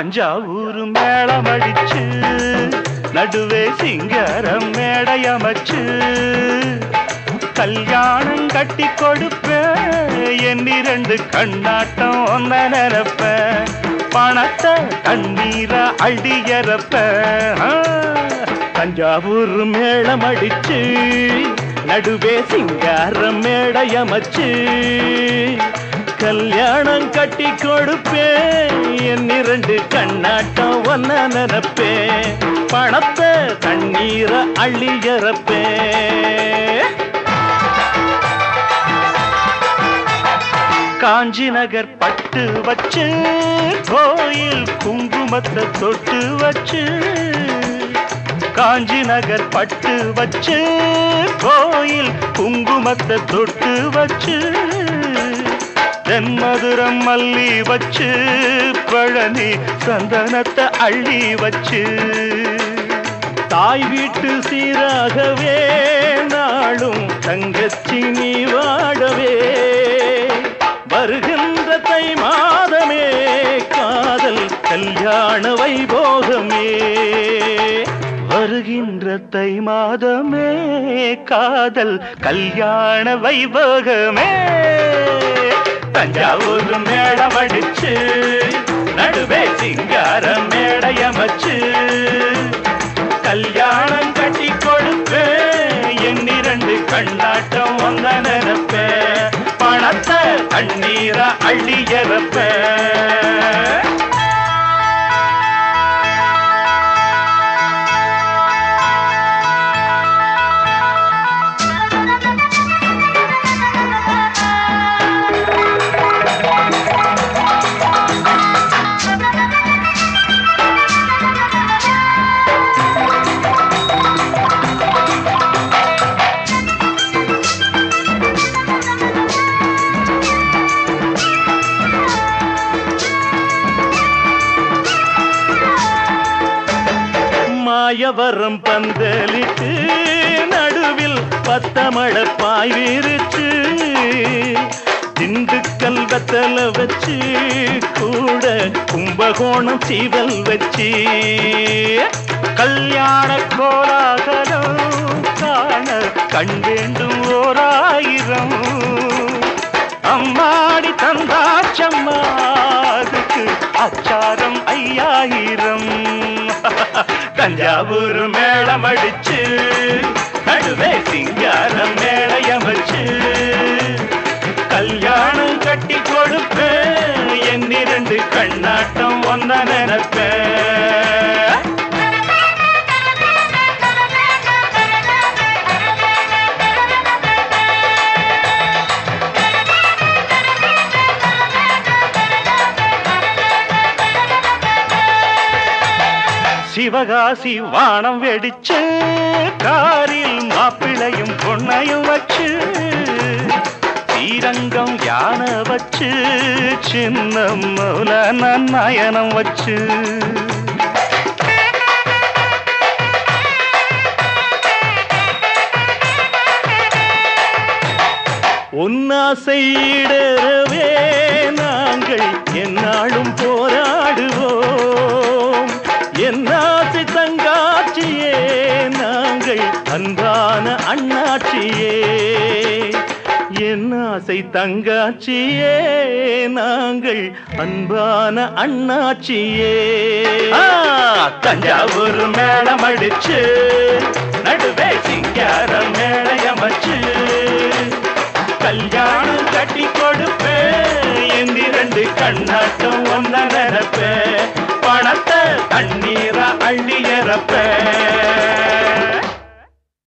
தஞ்சாவூர் மேளமடிச்சு நடுவே சிங்காரம் மேடையமைச்சு கல்யாணம் கட்டி கொடுப்பேன் என் இரண்டு கண்ணாட்டம் ஒன்ன நிரப்பேன் பணத்தை தண்ணீரா அள்ளியறப்ப தஞ்சாவூர் மேளம் அடிச்சு நடுவே சிங்காரம் மேடையமைச்சு கல்யாணம் கட்டி கொடுப்பேன் என் இரண்டு கண்ணாட்டம் ஒன்ன நினைப்பேன் பணத்தை தண்ணீரை அள்ளியறப்பேன் காஞ்சி நகர் பட்டு வச்சு கோயில் குங்குமத்தை தொட்டு வச்சு காஞ்சி நகர் பட்டு வச்சு கோயில் குங்குமத்தை தொட்டு வச்சு தென்மதுரம் மல்லி வச்சு பழனி சந்தனத்தை அள்ளி வச்சு தாய் வீட்டு சீராகவே நாளும் தங்கச்சி நீ வாடவே வருகின்ற தை மாதமே காதல் கல்யாண வைபோகமே வருகின்ற தை மாதமே காதல் கல்யாண வைபோகமே தஞ்சாவூர் மேடம் அடிச்சு நடுவே சிங்கார மேடையமைச்சு கல்யாணம் கட்டி கொடுப்பேன் என் இரண்டு கண்ணாட்டம் வந்த நினைப்பேன் பணத்தை தண்ணீரை அள்ளியறப்பேன் மாயவரம் பந்தலிட்டு நடுவில் பத்தமழ பாய் விரிச்சு திண்டுக்கல் வெத்தல வச்சு கூட கும்பகோணம் சீவல் வச்சு கல்யாண கோலாகலம் காண கண் வேண்டும் ஓராயிரம் அம்மாடி தந்தாச்சம்மா அதுக்கு அச்சாரம் ஐயாயிரம் தஞ்சாவூர் மேளம் அடிச்சு நடுவே சிங்காரம் மேளையமைச்சு கல்யாணம் கட்டி கொடுப்பேன் என் இரண்டு கண்ணாட்டம் ஒன்ன நினைப்பேன் சிவகாசி வானம் வெடிச்சு காரில் மாப்பிளையும் பொண்ணையும் வச்சு ஸ்ரீரங்கம் யானை வச்சு சின்ன மூல நயனம் வச்சு உன்னாசையிடவே நாங்கள் என்னாலும் போராடுவோம் என்னாசி தங்காட்சியே நாங்கள் அன்பான அண்ணாட்சியே என்னாசை தங்காட்சியே நாங்கள் அன்பான அண்ணாட்சியே ஆ, தஞ்சாவூர் மேளம் அடிச்சு நடுவே சிங்காரம் மேளையமைச்சு கல்யாணம் கட்டி கொடுப்பேன் என் இரண்டு கண்ணாட்டம் ஒன்ன